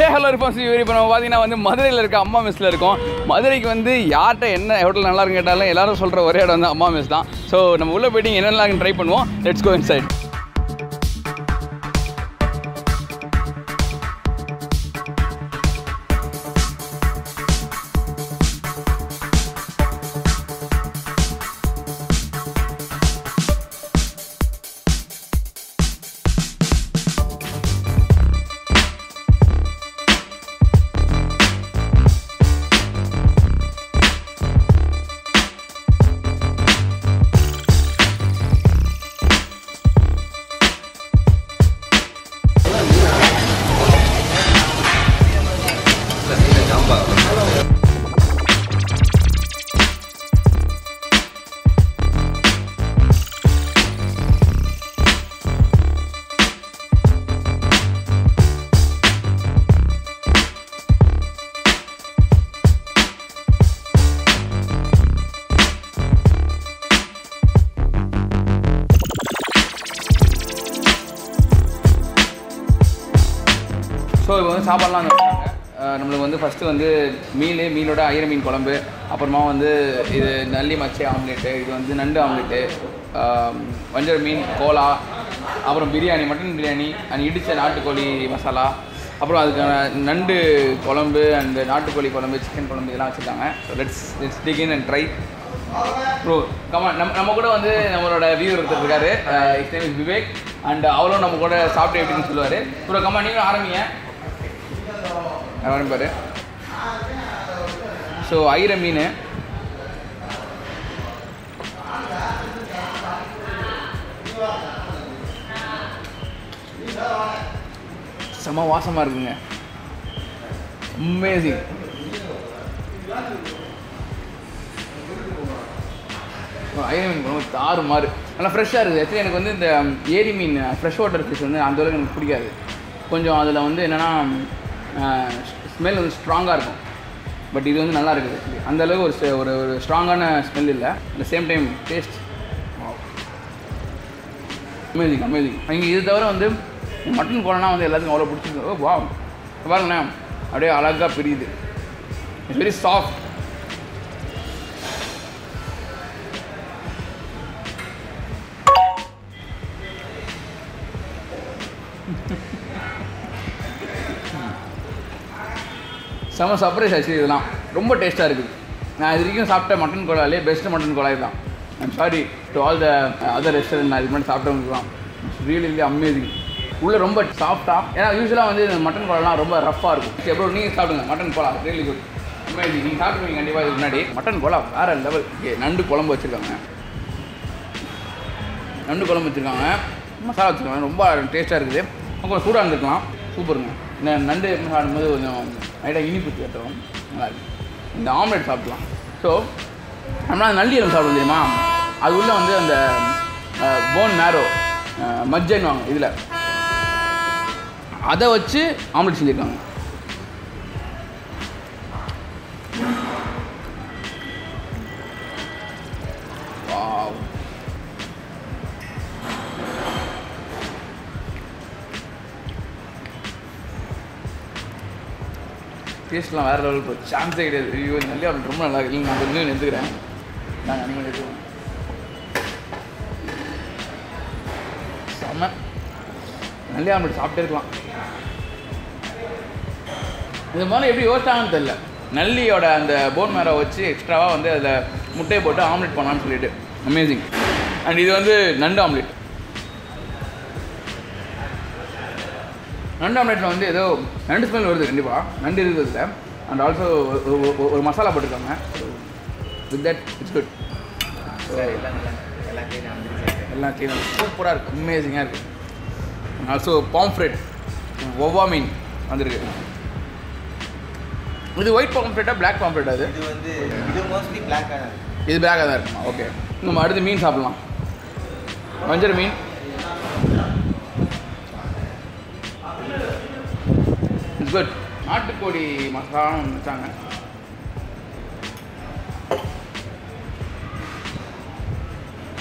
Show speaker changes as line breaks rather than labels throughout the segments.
Hey hello இருப்போம் சிவரி இப்போ நம்ம பார்த்தீங்கன்னா வந்து மதுரையில் இருக்க அம்மா மெஸ்ஸில் இருக்கோம் மதுரைக்கு வந்து யார்கிட்ட என்ன ஹோட்டல் நல்லா இருக்குன்னு கேட்டாலும் எல்லாரும் சொல்கிற ஒரே இடம் வந்து அம்மா மெஸ் தான் ஸோ நம்ம உள்ளே போயிட்டு என்னெல்லாம் ட்ரை பண்ணுவோம் லெட்ஸ் கோ இன்சைட் ஸோ இப்போ வந்து சாப்பாடுலாம் வந்து வச்சாங்க அஹ் நம்மளுக்கு வந்து ஃபஸ்ட்டு வந்து மீன் மீனோட ஐர மீன் குழம்பு அப்புறமா வந்து இது நல்லி மச்சை ஆம்லேட்டு இது வந்து நண்டு ஆம்லேட்டு ஆம், வஞ்சர மீன் கோலா அப்புறம் பிரியாணி மட்டன் பிரியாணி அண்ட் இடித்த நாட்டுக்கோழி மசாலா அப்புறம் அதுக்கான நண்டு குழம்பு அண்ட் நாட்டுக்கோழி குழம்பு சிக்கன் குழம்பு இதெல்லாம் வச்சுருக்காங்க so let's let's dig in and try bro கமா நம்ம நம்ம கூட வந்து நம்மளோட வியூவர் ஒருத்தர் இருக்காரு is name is Vivek and அவரும் நம்ம கூட சாப்பிட்டு எப்படின்னு சொல்லுவார் ப்ரோ கமா நீங்களும் ஆரம்பிங்க ஆரம்பிப்பாரு ஸோ ஐர மீன் செம வாசமாக இருக்குங்க அமேசிங் ஐர மீன் குழம்பு தாறு மாறு நல்லா ஃப்ரெஷ்ஷாக இருக்குது ஆக்சுவலி எனக்கு வந்து இந்த ஏரி மீன் ஃப்ரெஷ் வாட்டர் ஃபிஷ் வந்து அந்த அளவுக்கு எனக்கு பிடிக்காது கொஞ்சம் அதில் வந்து என்னென்னா ஸ்மெல் வந்து ஸ்ட்ராங்காக இருக்கும் பட் இது வந்து நல்லா இருக்குது actually. அந்த அளவுக்கு ஒரு ச- ஒரு ஒரு ஸ்ட்ராங்கான ஸ்மெல் இல்லை at same time taste amazing amazing இங்கே இது தவிர வந்து மட்டன் குழம்புனா வந்து எல்லாத்துக்கும் அவ்வளோ பிடிச்சிருக்கு ஓ வா பாருங்களேன் அப்படியே அழகாக பிரியுது இட்ஸ் வெரி சாஃப்ட் செம சர்ப்ரைஸ் ஆச்சு இதெல்லாம் ரொம்ப டேஸ்ட்டாக இருக்குது நான் இது வரைக்கும் சாப்பிட்ட மட்டன் குழாயிலே பெஸ்ட் மட்டன் குழாய் தான் I'm sorry to all the other restaurant நான் இது மாதிரி சாப்பிட்டவங்களுக்கு தான் ரியலி ரியலி அமேசிங் உள்ளே ரொம்ப சாஃப்டாக ஏன்னா யூஸ்வலாக வந்து இந்த மட்டன் குழாலாம் ரொம்ப ரஃப்பாக இருக்கும் சரி ப்ரோ நீங்கள் சாப்பிடுங்க மட்டன் குழா ரியலி குட் அமேசிங் நீங்கள் சாப்பிடுவீங்க கண்டிப்பாக இதுக்கு முன்னாடி மட்டன் குழா வேறு லெவல் நண்டு குழம்பு வச்சுருக்காங்க நண்டு குழம்பு வச்சுருக்காங்க மசாலா வச்சுருக்காங்க ரொம்ப டேஸ்ட்டாக இருக்குது கொஞ்சம் சூடாக இருந்துருக்கலாம் சூப்பருங்க இந்த நண்டு சாப்பிடும்போது கொஞ்சம் லைட்டாக இனிப்பு கேட்டுரும் நல்லா இருக்கு இந்த ஆம்லெட் சாப்பிடலாம் ஸோ நம்மளால் நல்லி எலும்பு சாப்பிடுவோம் தெரியுமா அது உள்ள வந்து அந்த போன் மேரோ மஜ்ஜன்னுவாங்க இதில் அதை வச்சு ஆம்லெட் செஞ்சுருக்காங்க வாவ் டேஸ்ட்லாம் வேறு லெவல் இப்போ சான்ஸே கிடையாது ஐயோ நல்லி அப்படி ரொம்ப நல்லா இருக்கு நான் கொஞ்சம் எடுத்துக்கிறேன் நான் நீங்கள் எடுத்துக்கிறேன் செம்ம நல்லி ஆம்லெட் சாப்பிட்டே இருக்கலாம் இது மாதிரி எப்படி யோசிச்சாங்கன்னு தெரில நல்லியோட அந்த போன் மேரை வச்சு எக்ஸ்ட்ராவாக வந்து அதில் முட்டையை போட்டு ஆம்லெட் பண்ணலான்னு சொல்லிட்டு அமேசிங் அண்ட் இது வந்து நண்டு ஆம்லெட் நண்டு ஆம்லெட்டில் வந்து ஏதோ நண்டு ஸ்மெல் வருது கண்டிப்பாக நண்டு இருக்கிறதுல அண்ட் ஆல்சோ ஒரு மசாலா போட்டிருக்காங்க வித் தட் இட்ஸ் குட் எல்லாம் க்ளீனாக சூப்பராக இருக்குது அமேசிங்காக இருக்குது ஆல்சோ பாம்ஃப்ரெட் ஒவ்வா மீன் வந்திருக்கு இது ஒயிட் பாம்ஃப்ரெட்டா பிளாக் பாம்ஃப்ரெட் அது
இது வந்து இது மோஸ்ட்லி பிளாக்காக தான்
இது பிளாக்காக தான் இருக்குமா ஓகே நம்ம அடுத்து மீன் சாப்பிடலாம் வஞ்சர மீன் இட்ஸ் குட் நாட்டுக்கோழி மசாலா வச்சாங்க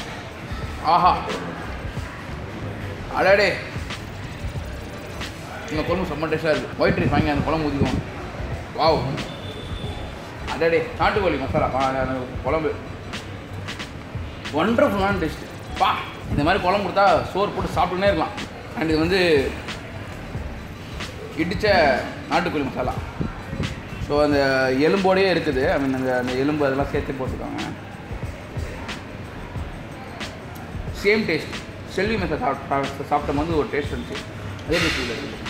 ஆஹா அடடே இந்த குழம்பு செம்ம டேஸ்ட்டாக இருக்குது ஒயிட் ரைஸ் வாங்கி அந்த குழம்பு ஊற்றிக்குவோம் வாவ் அடடே நாட்டுக்கோழி மசாலா ஆ, அந்த குழம்பு ஒண்டர்ஃபுல்லான டேஸ்ட்டு பா இந்த மாதிரி குழம்பு கொடுத்தா சோறு போட்டு சாப்பிட்டுனே இருக்கலாம் அண்ட் இது வந்து இடித்த நாட்டுக்கோழி மசாலா ஸோ அந்த எலும்போடையே இருக்குது ஐ மீன் அந்த அந்த எலும்பு அதெல்லாம் சேர்த்து போட்டுருக்காங்க சேம் டேஸ்ட் செல்வி மெத்த சாப்பிட்ட சாப்பிட்ட போது ஒரு டேஸ்ட் இருந்துச்சு அதே டேஸ்ட் இருக்குது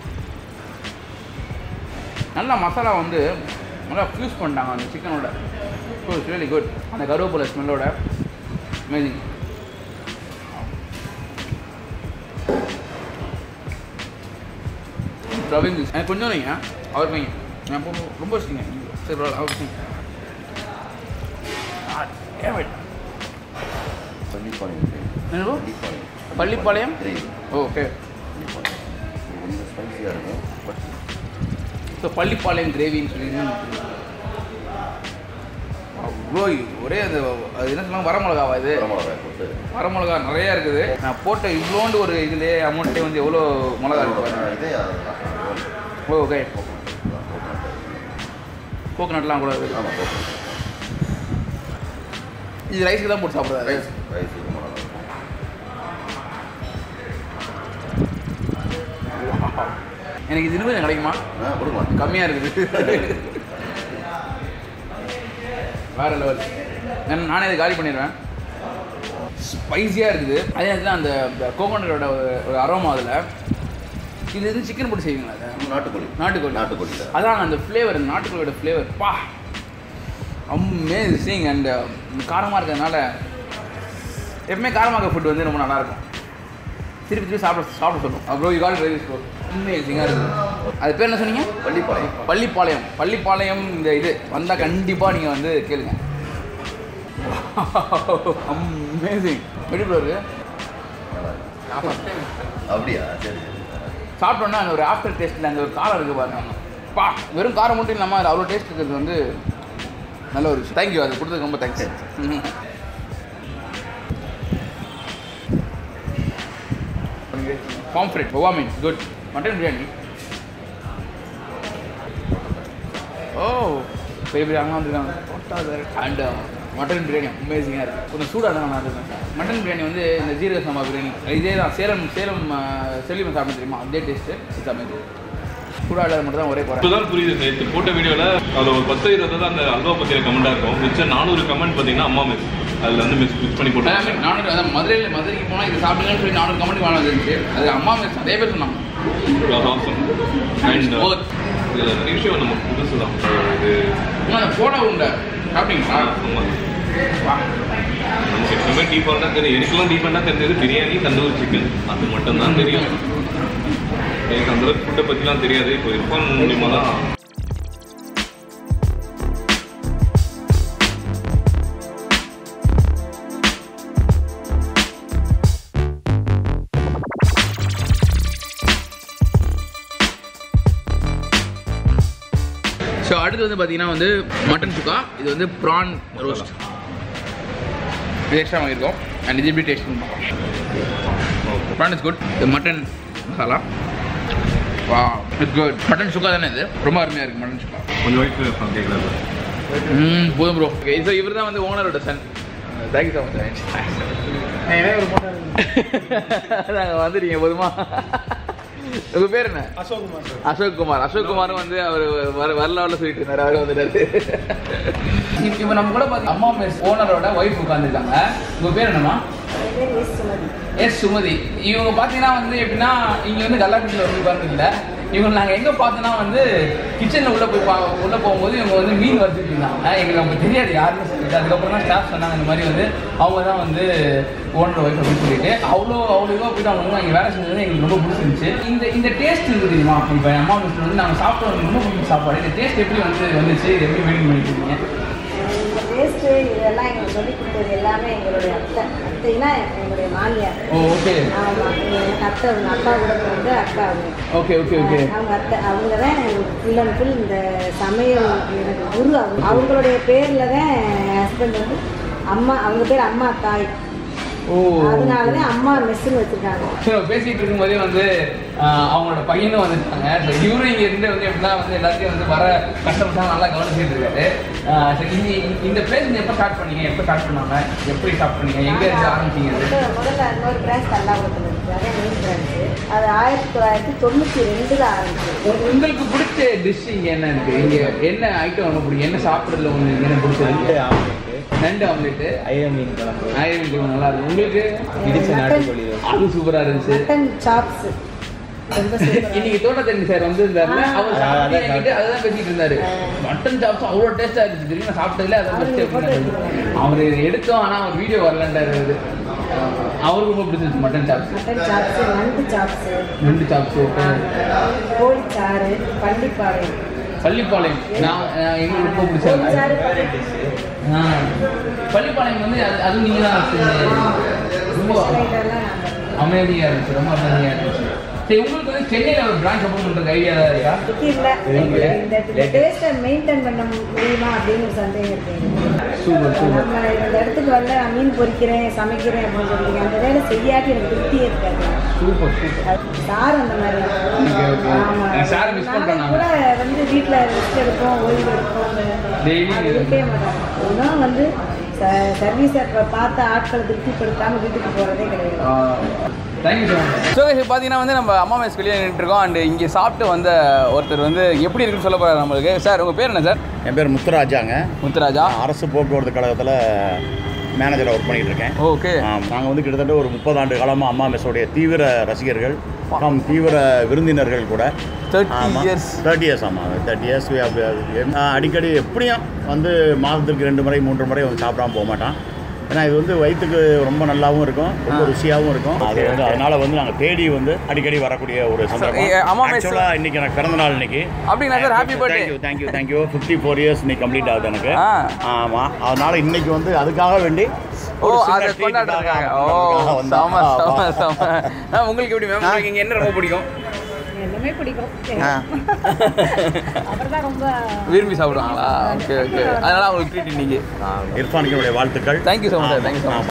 நல்லா மசாலா வந்து நல்லா ஃப்யூஸ் பண்ணிட்டாங்க அந்த சிக்கனோட ஸோ இட்ஸ் ரியலி குட் அந்த கருவேப்பிலை ஸ்மெல்லோட அமேசிங் ரவீந்த் எனக்கு கொஞ்சம் வைங்க அவர் வைங்க நான் இப்போ ரொம்ப வச்சுக்கீங்க சரி பரவாயில்ல, அவர் வைங்க Ah, damn it.
பள்ளிப்பாளையம்
என்னது?
பள்ளிப்பாளையம்
பள்ளிப்பாளையம்
கிரேவி
ஓகே
பள்ளிப்பாளையம் இது கொஞ்சம் ஸ்பைசியாக இருக்கும் பட்
ஸோ பள்ளிப்பாளையம் கிரேவின்னு சொல்லி அவ்வளோ ஒரே அந்த அது என்ன சொல்லுவாங்க வரமிளகாவா இது
குடமிளகாய் போட்டு
வரமிளகா நிறையா இருக்குது நான் போட்ட இவ்வளோண்டு ஒரு இதுலேயே அமௌண்ட்டே வந்து எவ்வளோ மிளகா இருக்கு பாருங்க.
இதே அதுதான்
ஓ ஓகே
கோகோனட்
கோகனட்லாம் கூட இருக்குது
ஆமாம் கோகோனட்
இது ரைஸ்க்கு தான் போட்டு சாப்பிட்றாரு
ரைஸ் ரைஸ் இது மிளகா இருக்கும்
எனக்கு இது இன்னும் கொஞ்சம் கிடைக்குமா
ஆ கொடுங்க
கம்மியாக இருக்குது வேற லெவல் நான் நானே இதை காலி பண்ணிடுவேன் ஸ்பைஸியாக இருக்குது அதே நேரத்தில் அந்த கோகோனட்டோட ஒரு அரோமா அதில் இது வந்து சிக்கன் போட்டு செய்வீங்களா அதை
நாட்டுக்கோழி
நாட்டுக்கோழி
நாட்டுக்கோழி தான்
அதான் அந்த ஃப்ளேவர் அந்த நாட்டுக்கோழியோட ஃப்ளேவர் பா அமேசிங் அண்ட் காரமாக இருக்கிறதுனால எப்பவுமே காரமாக ஃபுட் வந்து ரொம்ப நல்லாயிருக்கும் திருப்பி திருப்பி சாப்பிட சாப்பிட சொல்லும் அப்புறம் யூ கால் ரைஸ் ப்ரோ அமேசிங்காக இருக்குது அது பேர் என்ன சொன்னீங்க
பள்ளிப்பாளையம்
பள்ளிப்பாளையம் பள்ளிப்பாளையம் இந்த இது வந்தால் கண்டிப்பாக நீங்கள் வந்து கேளுங்க அமேசிங் எப்படி ப்ரோ இருக்கு
நல்லா இருக்கு. அப்படியா சரி சரி
சாப்பிட்டோன்னா அந்த ஒரு ஆஃப்டர் டேஸ்ட்டில் அந்த ஒரு காரம் இருக்குது பாருங்க பா வெறும் காரம் மட்டும் இல்லாமல் அது அவ்வளோ டேஸ்ட் இருக்கிறது வந்து நல்ல ஒரு விஷயம் தேங்க்யூ அது கொடுத்ததுக்கு ரொம்ப தேங்க்ஸ் பாம்ஃப்ரெட் ஒவா மீன் குட் மட்டன் பிரியாணி ஓ பெரிய பெரிய அங்கே வந்துருக்காங்க அண்ட் மட்டன் பிரியாணி அமேசிங்காக இருக்குது கொஞ்சம் சூடாக தான் நல்லா இருக்கும் மட்டன் பிரியாணி வந்து இந்த ஜீரக சம்பா பிரியாணி இதே தான் சேலம் சேலம் செல்லிமன் சாப்பிட தெரியுமா அதே டேஸ்ட்டு இட்ஸ் அமேசிங் சூடாக இல்லாத மட்டும் தான் ஒரே குறை
இப்போதான் புரியுது நேற்று போட்ட வீடியோல அதுல ஒரு பத்து இருபது தான் அந்த அல்வா பத்தின கமெண்டா இருக்கும் மிச்சம் நானூறு கமெண்ட் பாத்தீங்கன்னா அம்மா மிஸ் அதுல வந்து மிஸ் மிஸ் பண்ணி போட்டாங்க
எல்லாமே நானூறு அதான் மதுரையில் மதுரைக்கு போனால் இது சாப்பிடுங்கன்னு சொல்லி நானூறு கமெண்ட் வாங்க இருந்துச்சு அது அம்மா மிஸ் நிறைய பேர் சொன்னாங்க
ஆசம் அண்ட்
Both.
இதுல நிறைய விஷயம் நம்ம புதுசு தான் இது
இன்னும் அந்த போட உண்டை சாப்பிட்டீங்களா
ஆமா.
வா.
நமக்கு எப்பவுமே டீஃபால்ட்டாக தெரியும் எனக்குலாம் டீஃபால்ட்டாக தெரிஞ்சது பிரியாணி தந்தூரி சிக்கன் அது மட்டும் தான் தெரியும் எனக்கு அந்த அளவுக்கு ஃபுட்டை பற்றிலாம் தெரியாது இப்போ இருப்பான் மூலியமாக தான்
ஸோ அடுத்து வந்து பார்த்தீங்கன்னா வந்து மட்டன் சுக்கா இது வந்து ப்ரான் ரோஸ்ட் இது எக்ஸ்ட்ரா வாங்கியிருக்கோம் அண்ட் இது எப்படி டேஸ்ட் ப்ரான் இஸ் குட் இது மட்டன் மசாலா வா இட்ஸ் குட் மட்டன் சுக்கா தானே இது ரொம்ப அருமையாக இருக்குது மட்டன் சுக்கா
கொஞ்சம் வயசு கேட்குறது
ம் போதும் ப்ரோ ஓகே ஸோ இவர் தான் வந்து ஓனரோட சன் தேங்க்யூ ஸோ மச் நாங்கள் வந்துட்டீங்க போதுமா உங்கள் பேர் என்ன அசோக் குமார் அசோக் குமாரும் வந்து அவர் வர வரலாறுல சொல்லிட்டு இருந்தாரு அவர் வந்துட்டாரு இப்போ நம்ம கூட பார்த்து அம்மா மெஸ் ஓனரோட ஒய்ஃப் உட்காந்துருக்காங்க உங்க பேர் என்னம்மா எஸ் சுமதி இவங்க பார்த்தீங்கன்னா வந்து எப்படின்னா இங்கே வந்து கல்லாக்குட்டியில் வந்து உட்காந்துருக்கல இவங்க நாங்கள் எங்கே பார்த்தோன்னா வந்து கிச்சனில் உள்ளே போய் பா உள்ளே போகும்போது இவங்க வந்து மீன் வறுத்துட்டு இருந்தாங்க எங்களுக்கு அப்போ தெரியாது யாருன்னு சொல்லிட்டு அதுக்கப்புறம் தான் ஸ்டாஃப் சொன்னாங்க இந்த மாதிரி வந்து அவங்க தான் வந்து ஓனர் ஒய்ஃப் அப்படின்னு சொல்லிட்டு அவ்வளோ அவ்வளோ இதுவாக போயிட்டு அவங்க வந்து அங்கே வேலை செஞ்சது எங்களுக்கு ரொம்ப பிடிச்சிருந்துச்சு இந்த இந்த டேஸ்ட் இருக்குது தெரியுமா இப்போ என் அம்மா வீட்டில் வந்து நாங்கள் சாப்பிட்டோம் ரொம்ப பிடிச்ச சாப்பாடு இந்த டேஸ்ட் எப்படி வந்து வந்துச்சு இது எப்படி மெயின்டைன் பண்ணிட்டு இருக்கீங்க
இந்த டேஸ்ட்டு இதெல்லாம் எங்களுக்கு சொல்லி கொடுத்தது எல்லாமே எங்களுடைய அத்தை அத்தைனா எங்களுடைய மாமியார்
ஓ ஓகே
ஆமாம் எனக்கு அத்தை அவங்க அப்பா கூட வந்து அக்கா அவங்க
ஓகே ஓகே ஓகே
அவங்க அத்தை அவங்க தான் ஃபுல் அண்ட் ஃபுல் இந்த சமையல் எனக்கு குரு அவங்க அவங்களுடைய பேரில் தான் என் ஹஸ்பண்ட் வந்து அம்மா அவங்க பேர் அம்மா தாய்
ஓ.
அதனாலதான் அம்மா மெஸ்ஸுன்னு வச்சிருக்காங்க
ஸோ பேசிட்டு இருக்கும்போதே வந்து ஆஹ், அவங்களோட பையனும் வந்துட்டாங்க ஸோ இவரும் இங்க இருந்து வந்து எப்படின்னா வந்து எல்லாத்தையும் வந்து வர கஸ்டமர்ஸ் நல்லா கவனிச்சுட்டு இருக்காரு ஆஹ், so இந்த இந்த பிளேஸ் எப்போ ஸ்டார்ட் பண்ணீங்க எப்போ ஸ்டார்ட் பண்ணாங்க எப்படி ஸ்டார்ட் பண்ணீங்க எங்க இருந்து ஆரம்பிச்சீங்க இது?
முதல்ல- முதல்ல இன்னொரு பிரான்ச் தல்லாகுளத்தில் இருக்கு அதே மெயின் பிரான்ச்சு அது ஆயிரத்தி தொள்ளாயிரத்தி தொண்ணூற்றி ரெண்டில் ஆரம்பிச்சு
உங்களுக்கு பிடிச்ச டிஷ் இங்க என்ன இருக்கு இங்க என்ன ஐட்டம் ஒன்று பிடிக்கும் என்ன சாப்பிட்றதுல உங்களுக்கு என்ன பிடிச்சது நண்டு ஆம்லெட்டு
ஐயம் மீன் குழம்பு
ஆயிரம் கிலோ நல்லா இருக்கும் உங்களுக்கு
இடிச்ச நாட்டுக்கோழி
அது சூப்பரா இருந்துச்சு
மட்டன் சாப்ஸ் ரொம்ப சூப்பரா
இன்னைக்கு தோட்டத்தண்ணி சார் வந்திருந்தாருல அவர்
ஆ,
சாப்பிட்டு
அதான்
என்கிட்ட அதுதான் பேசிட்டு இருந்தாரு மட்டன் சாப்ஸ் அவ்வளோ டேஸ்டா இருந்துச்சு தெரியும் நான் சாப்பிட்டதுல அதான்
அவரு
பெஸ்ட்
photo
அப்படின்னு அவர் எடுத்தோம் ஆனா அவர் வீடியோ வரலன்றாரு அவரு. அவருக்கு ரொம்ப பிடிச்சிருச்சு மட்டன் சாப்ஸ்
மட்டன் சாப்ஸ் நண்டு சாப்ஸ்
நண்டு சாப்ஸ்
கோழி சாறு பள்ளிப்பாளையம்
பள்ளிப்பாளையம் நான் நான் எங்களுக்கு ரொம்ப
கோழி
பிடிச்சது
சாறு
ஆ. பள்ளிப்பாளையம் வந்து அது அதுவும் நீங்க தான் வச்சீங்க. ரொம்ப
ஸ்பெஷலைட்டெல்லாம் நாங்கள்
அமைதியா இருந்துச்சு ரொம்ப அமைதியா இருந்துச்சு சரி உங்களுக்கு வந்து சென்னையில ஒரு பிரான்ச் ஓப்பன் பண்றதுக்கு ஐடியா இருக்கா
இல்லை இந்த இந்த டேஸ்ட்டை மெயின்டைன் பண்ண முடியுமா அப்படின்னு ஒரு சந்தேகம் இருக்கு
சூப்பர் சூப்பர்
நம்ம இந்த இடத்துக்கு வரல நான் மீன் பொரிக்கிறேன் சமைக்கிறேன் அப்படின்னு சொல்றீங்க அந்த வேலை செய்யாட்டி எனக்கு திருப்தியே இருக்காது
சூப்பர் சூப்பர்
அது சார் அந்த மாதிரி
Okay, okay.
ஆமா.
எனக்கு சாரை miss பண்றேன்
நானும்
நானு.
கூட வந்து வீட்டில் ரெஸ்ட் எடுப்போம் ஓய்வு எடுப்போம்
Daily
அது இருக்கவே மாட்டாங்க இன்னும் வந்து சர்வீஸை பார்த்த ஆட்களை திருப்திப்படுத்தாமல் வீட்டுக்கு போகிறதே கிடையாது
தேங்க்யூ ஸோ மச் ஸோ இப்போ பார்த்தீங்கன்னா வந்து நம்ம அம்மா மேஸ் வெளியே நின்றுருக்கோம் அண்ட் இங்கே சாப்பிட்டு வந்த ஒருத்தர் வந்து எப்படி இருக்குன்னு சொல்ல போகிறார் நம்மளுக்கு சார் உங்கள் பேர் என்ன சார்
என் பேர் முத்துராஜாங்க
முத்துராஜா
அரசு போக்குவரத்து கழகத்தில் மேனேஜராக ஒர்க் பண்ணிட்டு இருக்கேன்
ஓகே
நாங்கள் வந்து கிட்டத்தட்ட ஒரு முப்பது ஆண்டு காலமாக அம்மா மெஸ்ஸோடைய தீவிர ரசிகர்கள் நாம் தீவிர விருந்தினர்கள் கூட
தேர்ட்டி இயர்ஸ்
தேர்ட்டி இயர்ஸ் ஆமாம் தேர்ட்டி இயர்ஸ் அடிக்கடி எப்படியும் வந்து மாதத்திற்கு ரெண்டு முறை மூன்று முறை வந்து சாப்பிடாம போக மாட்டான் ஏன்னா இது வந்து வயிற்றுக்கு ரொம்ப நல்லாவும் இருக்கும் ரொம்ப ருசியாகவும் இருக்கும் அது வந்து அதனால வந்து நாங்கள் தேடி வந்து அடிக்கடி வரக்கூடிய ஒரு
ஏ, அம்மா
சந்தர்ப்பம்
mess-
ஆக்சுவலாக இன்னைக்கு எனக்கு பிறந்த நாள் இன்னைக்கு
அப்படிங்களா sir happy birthday
thank you thank you thank you fifty four years இன்னைக்கு கம்ப்ளீட் ஆகுது எனக்கு
ஆ.
ஆமாம் அதனால இன்னைக்கு வந்து அதுக்காக வேண்டி
ஓ
ஒரு சின்ன
அதை
treat
கொண்டாடுறாங்க
க்காக
ஓ
வந்தோம்.
செம செம
ஆமா.
செம ஆ, உங்களுக்கு எப்படி மேம் உங்களுக்கு இங்கே என்ன ரொம்ப பிடிக்கும்
எல்லாமே பிடிக்கும்
ஆ.
அவர் தான் ரொம்ப
விரும்பி சாப்பிடுவாங்களா ஓகே ஓகே அதனால அவங்களுக்கு ட்ரீட் இன்னைக்கு
இர்ஃபானுக்கு என்னுடைய வாழ்த்துக்கள்
thank you so much thank you so much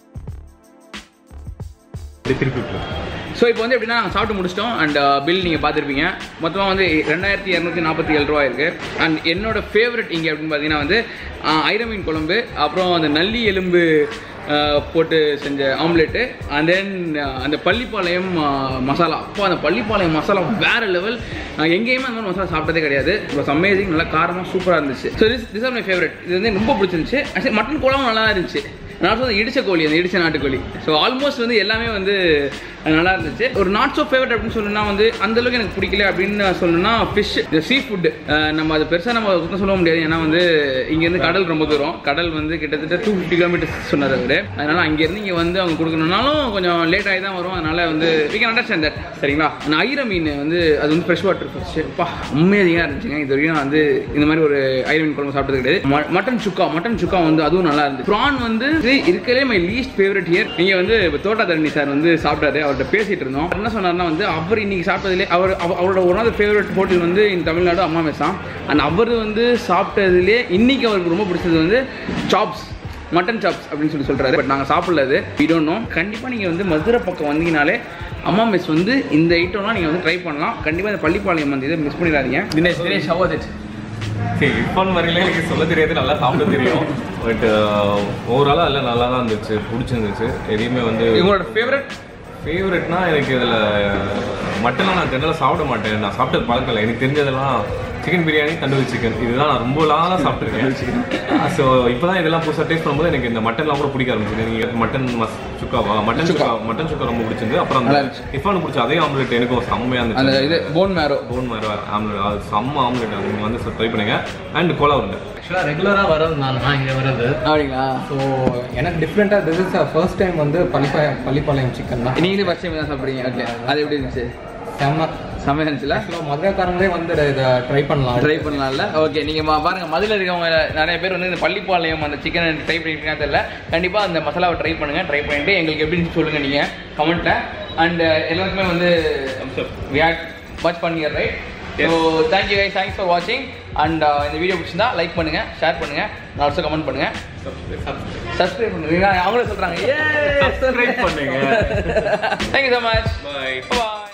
திருப்பி
ஸோ இப்போ வந்து எப்படின்னா நாங்கள் சாப்பிட்டு முடிச்சிட்டோம் அண்ட் பில் நீங்கள் பார்த்துருப்பீங்க மொத்தமாக வந்து ரெண்டாயிரத்தி இரநூத்தி நாற்பத்தி ஏழு ரூபா இருக்குது அண்ட் என்னோட ஃபேவரட் இங்கே அப்படின்னு பார்த்தீங்கன்னா வந்து ஆஹ், ஐர மீன் குழம்பு அப்புறம் அந்த நல்லி எலும்பு ஆஹ், போட்டு செஞ்ச ஆம்லெட்டு அண்ட் தென் அந்த பள்ளிப்பாளையம் ஆஹ், மசாலா அப்போ அந்த பள்ளிப்பாளையம் மசாலா வேறு லெவல் நான் எங்கேயுமே அந்த மாதிரி மசாலா சாப்பிட்டதே கிடையாது இட் அமேசிங் நல்லா காரமாக சூப்பராக இருந்துச்சு so this this are my favourite இது வந்து ரொம்ப பிடிச்சிருந்துச்சு ஆக்சுவலி மட்டன் குழம்பு நல்லா இருந்துச்சு நான் சொல்றது இடிச்ச கோழி அந்த இடிச்ச நாட்டுக்கோழி ஸோ ஆல்மோஸ்ட் வந்து எல்லாமே வந்து நல்லா இருந்துச்சு ஒரு நாட் ஸோ ஃபேவரட் அப்படின்னு சொல்லணும்னா வந்து அந்த அளவுக்கு எனக்கு பிடிக்கல அப்படின்னு சொல்லணும்னா ஃபிஷ் இந்த சீ ஃபுட்டு நம்ம அது பெருசாக நம்ம குத்தம் சொல்ல முடியாது ஏன்னா வந்து இங்கேருந்து கடல் ரொம்ப தூரம் கடல் வந்து கிட்டத்தட்ட டூ ஃபிஃப்டி கிலோமீட்டர்ஸ் சொன்னார் அவர் அதனால அங்கேருந்து இங்கே வந்து அவங்க கொடுக்கணும்னாலும் கொஞ்சம் லேட் ஆகி தான் வரும் அதனால வந்து வி கேன் அண்டர்ஸ்டாண்ட் தட் சரிங்களா அந்த ஐர மீன் வந்து அது வந்து ஃப்ரெஷ் வாட்டர் ஃபிஷ் அப்பா அமேசிங்காக இருந்துச்சுங்க இது வரைக்கும் நான் வந்து இந்த மாதிரி ஒரு ஐர மீன் குழம்பு சாப்பிட்டது கிடையாது ம- மட்டன் சுக்கா மட்டன் சுக்கா வந்து அதுவும் நல்லா இருந்துச்சு ப்ரான் வந்து இருக்கலே மை லீஸ்ட் ஃபேவரட் ஹியர் நீங்க வந்து தோட்டா தரணி சார் வந்து சாப்பிட்டாரு அவர்கிட்ட பேசிட்டு இருந்தோம் அவர் என்ன சொன்னார்னா வந்து அவர் இன்னைக்கு சாப்பிட்டதுலே அவர் அவ- அவரோட ஒன் ஆஃப் ஃபேவரட் ஹோட்டல் வந்து இந்த தமிழ்நாடு அம்மா மெஸ் தான் அண்ட் அவர் வந்து சாப்பிட்டதுலே இன்னைக்கு அவருக்கு ரொம்ப பிடிச்சது வந்து சாப்ஸ் மட்டன் சாப்ஸ் அப்படின்னு சொல்லி சொல்றாரு பட் நாங்கள் சாப்பிடல அது இடோனோ கண்டிப்பாக நீங்கள் வந்து மதுரை பக்கம் வந்தீங்கனாலே அம்மா மெஸ் வந்து இந்த ஐட்டம்லாம் நீங்கள் வந்து ட்ரை பண்ணலாம் கண்டிப்பாக இந்த பள்ளிப்பாளையம் வந்து இதை மிஸ் பண்ணிடாதீங்க தினேஷ் தினேஷ் ஹவ் இட்
சரி இர்ஃபான் வரையில எனக்கு சொல்ல தெரியாது நல்லா சாப்பிட தெரியும் பட் ஓவராலாக எல்லாம் நல்லா தான் இருந்துச்சு பிடிச்சிருந்துச்சு எதையுமே வந்து
உங்களோட ஃபேவரட்
ஃபேவரட்னா எனக்கு இதில் மட்டன்லாம் நான் ஜெனரலாக சாப்பிட மாட்டேன் நான் சாப்பிட்டது பழக்கம் இல்லை எனக்கு தெரிஞ்சதெல்லாம் சிக்கன் பிரியாணி தந்தூரி சிக்கன் இதுதான் நான் ரொம்ப நாளாக சாப்பிட்ருக்கேன் ஸோ இப்போ தான் இதெல்லாம் புதுசாக டேஸ்ட் பண்ணும்போது எனக்கு இந்த மட்டன்லாம் கூட பிடிக்க ஆரம்பிச்சது நீங்கள் மட்டன் மஸ் சுக்காவா மட்டன் சுக்கா மட்டன் சுக்கா ரொம்ப பிடிச்சிருந்து அப்புறம் அந்த
நல்லா இருந்துச்சு.
இஃபானு பிடிச்ச அதே ஆம்லெட் எனக்கும் செம்மையாக
அந்த
இருந்துச்சு
இது போன் மேரோ
போன் மாதிரி ஆம்லெட் அது செம்ம ஆம்லெட் அது நீங்கள் வந்து ட்ரை பண்ணுங்க அண்ட் கோலா உருண்டை
ஆக்சுவலாக ரெகுலராக வர்றது நான் தான் இங்கே வர்றது
அப்படிங்களா
ஸோ எனக்கு டிஃப்ரெண்ட்டாக திஸ் இஸ் ஃபர்ஸ்ட் டைம் வந்து பள்ளிப்பாளையம் பள்ளிப்பாளையம் சிக்கன் தான்
நீங்களே ஃபர்ஸ்ட் டைம் தான் சாப்பிட்றீங்க ஓகே அது எப்படி இருந்துச்சு
செம்ம
செம்மையா இருந்துச்சுல
ஆக்சுவலாக மதுரைக்காரங்களே வந்து இதை ட்ரை பண்ணலாம்
ட்ரை பண்ணலாம்ல ஓகே நீங்க மா- பாருங்க மதுரையில் இருக்கவங்க நிறைய பேர் வந்து இந்த பள்ளிப்பாளையம் அந்த சிக்கன் ட்ரை பண்ணிருக்கீங்கன்னா தெரியல கண்டிப்பா அந்த மசாலாவை ட்ரை பண்ணுங்க ட்ரை பண்ணிட்டு எங்களுக்கு எப்படின்னு சொல்லுங்க நீங்க கமெண்ட்ல அண்ட் எல்லாருக்குமே வந்து வாட்ச் பண்ணிடுற right so thank you guys thanks for வாட்சிங் அண்ட் இந்த வீடியோ பிடிச்சிருந்தா லைக் பண்ணுங்க ஷேர் பண்ணுங்க ஆல்சோ கமெண்ட் பண்ணுங்க சப்ஸ்கிரைப் பண்ணுங்க அவங்களே சொல்றாங்க
Subscribe பண்ணுங்க.
Thank you so much
Bye.
பாய்